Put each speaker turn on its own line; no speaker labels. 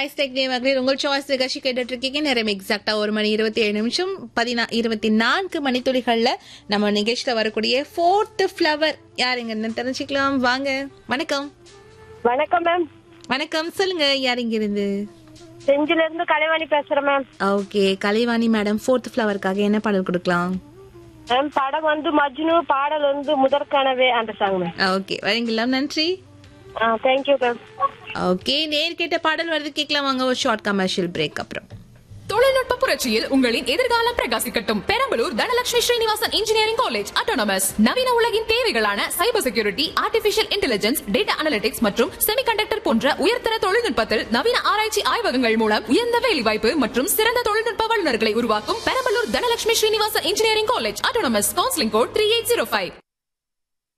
ஹைஸ்டெக் டே மகளிர் உங்கள் சாய்ஸ் நிகழ்ச்சி கேட்டுட்டு இருக்கீங்க நேரம் எக்ஸாக்டா ஒரு மணி இருபத்தி ஏழு நிமிஷம் பதினா இருபத்தி நான்கு மணித்துளிகள்ல நம்ம நிகழ்ச்சியில வரக்கூடிய ஃபோர்த் ஃபிளவர் யாருங்கன்னு தெரிஞ்சுக்கலாம் வாங்க வணக்கம்
வணக்கம் மேம்
வணக்கம் சொல்லுங்க யார் இங்க இருந்து
செஞ்சில இருந்து கலைவாணி பேசுறேன் ma'am
okay Kalaivani madam fourth ஃபிளவருக்காக என்ன பாடல் கொடுக்கலாம்
மேம் படம் வந்து மஜ்னு பாடல் வந்து முதற்கனவே அந்த சாங் மேம்
ஓகே வழங்கலாம் நன்றி
ஆ தேங்க்யூ மேம்
ஓகே நேர் கேட்ட பாடல் வருது கேட்கலாம் வாங்க ஒரு ஷார்ட் கமர்ஷியல் பிரேக் அப்புறம்
தொழில்நுட்ப புரட்சியில் உங்களின் எதிர்காலம் பிரகாசிக்கட்டும் Perambalur Dhanalakshmi Srinivasan engineering college autonomous நவீன உலகின் தேவைகளான cyber security artificial intelligence data analytics மற்றும் செமிகண்டக்டர் போன்ற உயர்தர தொழில்நுட்பத்தில் நவீன ஆராய்ச்சி ஆய்வகங்கள் மூலம் உயர்ந்த வேலைவாய்ப்பு மற்றும் சிறந்த தொழில்நுட்ப வல்லுநர்களை உருவாக்கும் Perambalur Dhanalakshmi Srinivasan engineering college autonomous counselling code three eight zero five